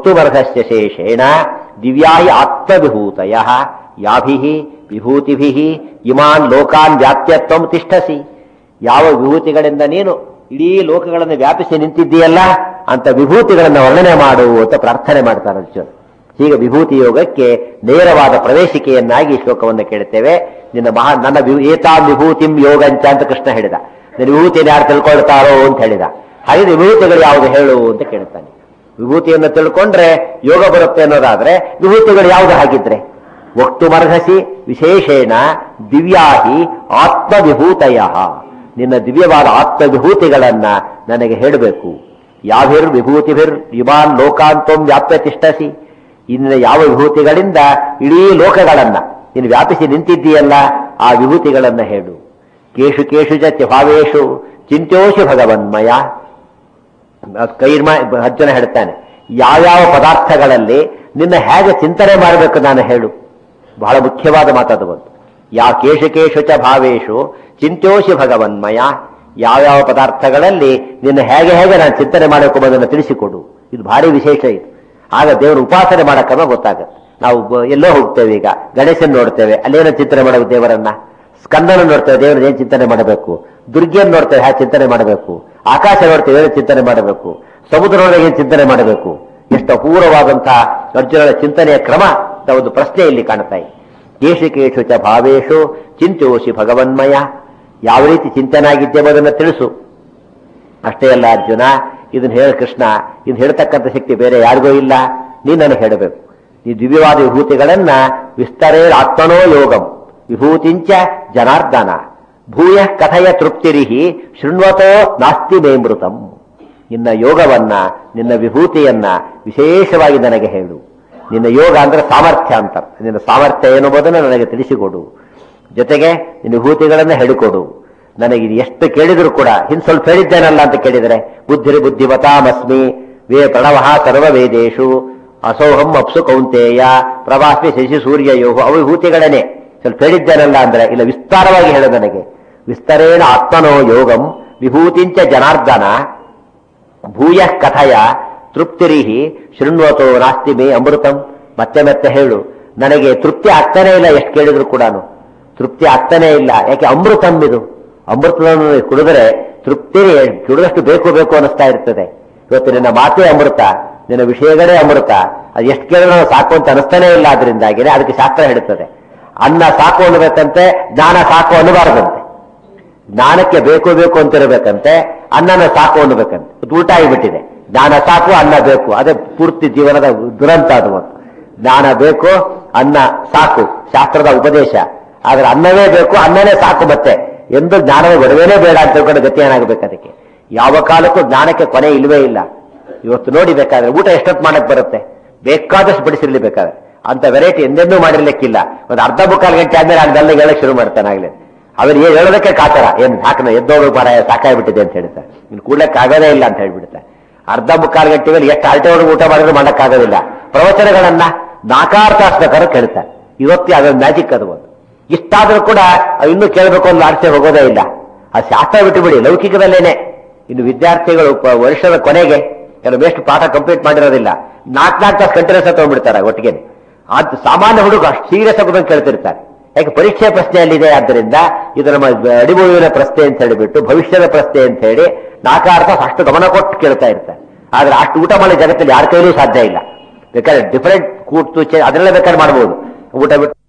ವಕ್ತುವರ್ಹಸ್ಯ ಶೇಷೇಣ ದಿವ್ಯಾಹಿ ಆತ್ಮವಿಭೂತಯ ಯಾಭಿ ವಿಭೂತಿಭಿ ಇಮಾನ್ ಲೋಕಾನ್ ವ್ಯಾಪ್ಯತ್ವಂ ತಿಷ್ಠಸಿ ಯಾವ ವಿಭೂತಿಗಳಿಂದ ನೀನು ಇಡೀ ಲೋಕಗಳನ್ನು ವ್ಯಾಪಿಸಿ ನಿಂತಿದ್ದೀಯಲ್ಲ ಅಂತ ವಿಭೂತಿಗಳನ್ನು ವರ್ಣನೆ ಮಾಡು ಅಂತ ಪ್ರಾರ್ಥನೆ ಮಾಡ್ತಾರೆ ಅರ್ಜುನ್ ಹೀಗೆ ವಿಭೂತಿ ಯೋಗಕ್ಕೆ ನೇರವಾದ ಪ್ರವೇಶಿಕೆಯನ್ನಾಗಿ ಈ ಶ್ಲೋಕವನ್ನು ಕೇಳುತ್ತೇವೆ ನಿನ್ನ ಮಹಾ ನನ್ನ ವಿ- ಏತಾಂ ವಿಭೂತಿಂ ಯೋಗಂಚ ಅಂತ ಕೃಷ್ಣ ಹೇಳಿದ ನಿನ್ನ ವಿಭೂತಿಯನ್ನು ಯಾರು ತಿಳ್ಕೊಳ್ತಾರೋ ಅಂತ ಹೇಳಿದ ಹಾಗೆ ವಿಭೂತಿಗಳು ಯಾವುದು ಹೇಳು ಅಂತ ಕೇಳ್ತಾನೆ ವಿಭೂತಿಯನ್ನು ತಿಳ್ಕೊಂಡ್ರೆ ಯೋಗ ಬರುತ್ತೆ ಅನ್ನೋದಾದ್ರೆ ವಿಭೂತಿಗಳು ಯಾವುದು ಹಾಗಿದ್ರೆ ವಕ್ತುಮರ್ಹಸಿ ವಿಶೇಷೇಣ ದಿವ್ಯಾಹಿ ಆತ್ಮವಿಭೂತಯ ನಿನ್ನ ದಿವ್ಯವಾದ ಆತ್ಮವಿಭೂತಿಗಳನ್ನ ನನಗೆ ಹೇಳಬೇಕು ಯಾವಿರ್ ವಿಭೂತಿಭಿರ್ ಇಮಾನ್ ಲೋಕಾಂತೋಂ ವ್ಯಾಪ್ಯ ತಿಷ್ಟಸಿ ಇನ್ನು ಯಾವ ವಿಭೂತಿಗಳಿಂದ ಇಡೀ ಲೋಕಗಳನ್ನ ನೀನು ವ್ಯಾಪಿಸಿ ನಿಂತಿದ್ದೀಯಲ್ಲ ಆ ವಿಭೂತಿಗಳನ್ನ ಹೇಳು ಕೇಶು ಕೇಶು ಚ ಭಾವೇಶು ಚಿಂತ್ಯೋಶು ಭಗವನ್ಮಯ ಕೈರ್ಮ ಅರ್ಜುನ ಹೇಳ್ತಾನೆ ಯಾವ್ಯಾವ ಪದಾರ್ಥಗಳಲ್ಲಿ ನಿನ್ನ ಹೇಗೆ ಚಿಂತನೆ ಮಾಡಬೇಕು ನಾನು ಹೇಳು ಬಹಳ ಮುಖ್ಯವಾದ ಮಾತದು ಬಂತು ಯಾ ಕೇಶು ಕೇಶು ಚ ಭಾವೇಶು ಚಿಂತ್ಯೋಶಿ ಭಗವನ್ಮಯ ಯಾವ್ಯಾವ ಪದಾರ್ಥಗಳಲ್ಲಿ ನಿನ್ನ ಹೇಗೆ ಹೇಗೆ ನಾನು ಚಿಂತನೆ ಮಾಡಬೇಕು ಅನ್ನೋದನ್ನು ತಿಳಿಸಿಕೊಡು ಇದು ಭಾರಿ ವಿಶೇಷ ಇದು ಆಗ ದೇವರು ಉಪಾಸನೆ ಮಾಡಕ್ಕಮ್ಮ ಗೊತ್ತಾಗುತ್ತೆ ನಾವು ಬ- ಎಲ್ಲೋ ಹೋಗ್ತೇವೆ ಈಗ ಗಣೇಶನ್ ನೋಡ್ತೇವೆ ಅಲ್ಲೇನೋ ಚಿಂತನೆ ಮಾಡಬೇಕು ದೇವರನ್ನ ಸ್ಕಂದನ ನೋಡ್ತೇವೆ ದೇವರನ್ನ ಏನ್ ಚಿಂತನೆ ಮಾಡಬೇಕು ದುರ್ಗಿಯನ್ನು ನೋಡ್ತೇವೆ ಹೇಗೆ ಚಿಂತನೆ ಮಾಡಬೇಕು ಆಕಾಶ ನೋಡ್ತೇವೆ ಏನು ಚಿಂತನೆ ಮಾಡಬೇಕು ಸಮುದ್ರದೊಳಗೆ ಏನ್ ಚಿಂತನೆ ಮಾಡಬೇಕು ಎಷ್ಟು ಅಪೂರ್ವವಾದಂತಹ ಅರ್ಜುನನ ಚಿಂತನೆಯ ಕ್ರಮ ಅಂತ ಒಂದು ಪ್ರಶ್ನೆ ಇಲ್ಲಿ ಕಾಣ್ತಾ ಇದೆ ಕೇಶಿಕೇಶು ಚ ಭಾವೇಶು ಚಿಂತ್ಯೋಷಿ ಭಗವನ್ಮಯ ಯಾವ ರೀತಿ ಚಿಂತನಾಗಿದ್ದೇವೆ ಅದನ್ನು ತಿಳಿಸು ಅಷ್ಟೇ ಅಲ್ಲ ಅರ್ಜುನ ಇದನ್ನ ಹೇಳ ಕೃಷ್ಣ ಇದನ್ನ ಹೇಳ್ತಕ್ಕಂಥ ಶಕ್ತಿ ಬೇರೆ ಯಾರಿಗೂ ಇಲ್ಲ ನೀನ್ ನನಗೆ ಹೇಳಬೇಕು ಈ ದಿವ್ಯವಾದ ವಿಭೂತಿಗಳನ್ನ ವಿಸ್ತರೇ ಆತ್ಮನೋ ಯೋಗಂ ವಿಭೂತಿಂಚ ಜನಾರ್ದನ ಭೂಯ ಕಥಯ ತೃಪ್ತಿರಿಹಿ ಶೃಣ್ವತೋ ನಾಸ್ತಿ ಮೇಮೃತಂ ನಿನ್ನ ಯೋಗವನ್ನ ನಿನ್ನ ವಿಭೂತಿಯನ್ನ ವಿಶೇಷವಾಗಿ ನನಗೆ ಹೇಳು ನಿನ್ನ ಯೋಗ ಅಂದ್ರೆ ಸಾಮರ್ಥ್ಯ ಅಂತ ನಿನ್ನ ಸಾಮರ್ಥ್ಯ ಎನ್ನುವುದನ್ನು ನನಗೆ ತಿಳಿಸಿಕೊಡು ಜೊತೆಗೆ ನಿನ್ನ ವಿಭೂತಿಗಳನ್ನ ಹೇಳಿಕೊಡು ನನಗೆ ಇದು ಎಷ್ಟು ಕೇಳಿದ್ರು ಕೂಡ ಹಿಂದ್ ಸ್ವಲ್ಪ ಹೇಳಿದ್ದೇನಲ್ಲ ಅಂತ ಕೇಳಿದರೆ ಬುದ್ಧಿರಿ ಬುದ್ಧಿಮತಾಮಸ್ಮಿ ವೇ ಪ್ರಣವ ಸರ್ವ ವೇದೇಶು ಅಸೋಹಂ ಅಪ್ಸು ಕೌಂತೇಯ ಪ್ರವಾಸ್ಮಿ ಶಶಿ ಸೂರ್ಯಯೋಹು ಅವು ವಿಭೂತಿಗಳೇನೆ ಸ್ವಲ್ಪ ಹೇಳಿದ್ದೇನಲ್ಲ ಅಂದ್ರೆ ಇಲ್ಲ ವಿಸ್ತಾರವಾಗಿ ಹೇಳು ನನಗೆ ವಿಸ್ತರೇಣ ಆತ್ಮನೋ ಯೋಗಂ ವಿಭೂತಿಂಚ ಜನಾರ್ದನ ಭೂಯ ಕಥಯ ತೃಪ್ತಿರಿಹಿ ಶೃಣ್ವತೋ ನಾಸ್ತಿ ಮೇ ಅಮೃತಂ ಮತ್ತೆ ಮತ್ತೆ ಹೇಳು ನನಗೆ ತೃಪ್ತಿ ಆಗ್ತಾನೆ ಇಲ್ಲ ಎಷ್ಟು ಕೇಳಿದ್ರು ಕೂಡ ತೃಪ್ತಿ ಆಗ್ತಾನೆ ಇಲ್ಲ ಯಾಕೆ ಅಮೃತಂ ಇದು ಅಮೃತವನ್ನು ಕುಡಿದ್ರೆ ತೃಪ್ತಿ ಕುಡಿದಷ್ಟು ಬೇಕು ಬೇಕು ಅನಿಸ್ತಾ ಇರ್ತದೆ ಇವತ್ತು ನಿನ್ನ ಮಾತೇ ಅಮೃತ ನಿನ್ನ ವಿಷಯಗಳೇ ಅಮೃತ ಅದು ಎಷ್ಟು ಕೇಳಿದ್ರು ಸಾಕು ಅಂತ ಅನಿಸ್ತಾನೆ ಇಲ್ಲ ಅದರಿಂದಾಗಿನೇ ಅದಕ್ಕೆ ಶಾಸ್ತ್ರ ಹೇಳುತ್ತದೆ ಅನ್ನ ಸಾಕು ಅನ್ನಬೇಕಂತೆ ಜ್ಞಾನ ಸಾಕು ಅನ್ನಬಾರದಂತೆ ಜ್ಞಾನಕ್ಕೆ ಬೇಕು ಬೇಕು ಅಂತಿರಬೇಕಂತೆ ಅನ್ನನ ಸಾಕು ಅನ್ನಬೇಕಂತೆ ಇದು ಉಲ್ಟಾ ಆಗಿಬಿಟ್ಟಿದೆ ಜ್ಞಾನ ಸಾಕು ಅನ್ನ ಬೇಕು ಅದೇ ಪೂರ್ತಿ ಜೀವನದ ದುರಂತ ಅದು ಒಂದು ಜ್ಞಾನ ಬೇಕು ಅನ್ನ ಸಾಕು ಶಾಸ್ತ್ರದ ಉಪದೇಶ ಆದ್ರೆ ಅನ್ನವೇ ಬೇಕು ಅನ್ನನೇ ಸಾಕು ಮತ್ತೆ ಎಂದು ಜ್ಞಾನವೇ ಒಡವೇನೇ ಬೇಡ ಅಂತ ತಿಳ್ಕೊಂಡು ಗತಿ ಏನಾಗಬೇಕು ಅದಕ್ಕೆ ಯಾವ ಕಾಲಕ್ಕೂ ಜ್ಞಾನಕ್ಕೆ ಕೊನೆ ಇಲ್ವೇ ಇಲ್ಲ ಇವತ್ತು ನೋಡಿ ಬೇಕಾದ್ರೆ ಊಟ ಎಷ್ಟೊತ್ತು ಮಾಡಕ್ ಬರುತ್ತೆ ಬೇಕಾದಷ್ಟು ಬಡಿಸಿರ್ಲಿ ಬೇಕಾದ್ರೆ ಅಂತ ವೆರೈಟಿ ಎಂದೆಂದೂ ಮಾಡಿರ್ಲಿಕ್ಕಿಲ್ಲ ಒಂದು ಅರ್ಧ ಮುಕ್ಕಾಲು ಗಂಟೆ ಆದ್ಮೇಲೆ ಅಲ್ಲಿ ಹೇಳಕ್ ಶುರು ಮಾಡ್ತಾನೆ ಆಗ್ಲೇ ಅವ್ರು ಏನ್ ಹೇಳೋದಕ್ಕೆ ಕಾತರ ಏನ್ ಸಾಕನ ಎದ್ದೋಗ ಬರ ಸಾಕಾಗ್ಬಿಟ್ಟಿದೆ ಅಂತ ಹೇಳ್ತಾರೆ ಇನ್ನು ಕೂಡ್ಲಕ್ಕೆ ಆಗೋದೇ ಇಲ್ಲ ಅಂತ ಹೇಳ್ಬಿಡ್ತಾರೆ ಅರ್ಧ ಮುಕ್ಕಾಲು ಗಂಟೆ ಮೇಲೆ ಎಷ್ಟು ಅಳತೆ ಒಳಗೆ ಊಟ ಮಾಡಿದ್ರು ಮಾಡಕ್ಕಾಗೋದಿಲ್ಲ ಪ್ರವಚನಗಳನ್ನ ನಾಕಾರ್ಥಾಸ್ಬೇಕಾದ್ರೆ ಕೇಳ್ತಾರೆ ಇವತ್ತು ಅದೊಂದು ಮ್ಯಾಜಿಕ್ ಅದು ಒಂದು ಇಷ್ಟಾದ್ರೂ ಕೂಡ ಅವ್ ಇನ್ನೂ ಕೇಳಬೇಕು ಅನ್ನೋ ಆಸೆ ಹೋಗೋದೇ ಇಲ್ಲ ಆ ಶಾಸ್ತ್ರ ಬಿಟ್ಟುಬಿಡಿ ಲೌಕಿಕದಲ್ಲೇನೆ ಇನ್ನು ವಿದ್ಯಾರ್ಥಿಗಳು ಪ- ವರ್ಷದ ಕೊನೆಗೆ ಕೆಲವು ಎಷ್ಟು ಪಾಠ ಕಂಪ್ಲೀಟ್ ಮಾಡಿರೋದಿಲ್ಲ ನಾಲ್ಕು ನಾಲ್ಕು ತಾಸು ಕಂಟಿನ್ಯೂಸ್ ತಗೊಂಡ್ಬಿಡ್ತಾರೆ ಒಟ್ಟಿಗೆ ಅದು ಸಾಮಾನ್ಯ ಹುಡುಗ ಸೀರಿಯಸ್ ಆಗೋದನ್ನು ಕೇಳ್ತಿರ್ತಾರೆ ಯಾಕೆ ಪರೀಕ್ಷೆ ಪ್ರಶ್ನೆ ಅಲ್ಲಿದೆ ಆದ್ದರಿಂದ ಇದು ನಮ್ಮ ಅಡಿಮುಳುವಿನ ಪ್ರಶ್ನೆ ಅಂತ ಹೇಳಿಬಿಟ್ಟು ಭವಿಷ್ಯದ ಪ್ರಶ್ನೆ ಅಂತ ಹೇಳಿ ನಾಲ್ಕಾರ್ಥ ಅಷ್ಟು ಗಮನ ಕೊಟ್ಟು ಕೇಳ್ತಾ ಇರ್ತಾರೆ ಆದ್ರೆ ಅಷ್ಟು ಊಟ ಮಾಡೋ ಜಗತ್ತಲ್ಲಿ ಯಾರ ಕೈಲೂ ಸಾಧ್ಯ ಇಲ್ಲ ಬೇಕಾದ್ರೆ ಡಿಫರೆಂಟ್ ಕೂತು ಚೆ- ಅದನ್ನೆಲ್ಲ ಬೇಕಾದ್ರೆ ಮಾಡ್ಬೋದು ಊಟ ಬಿಟ್ಟು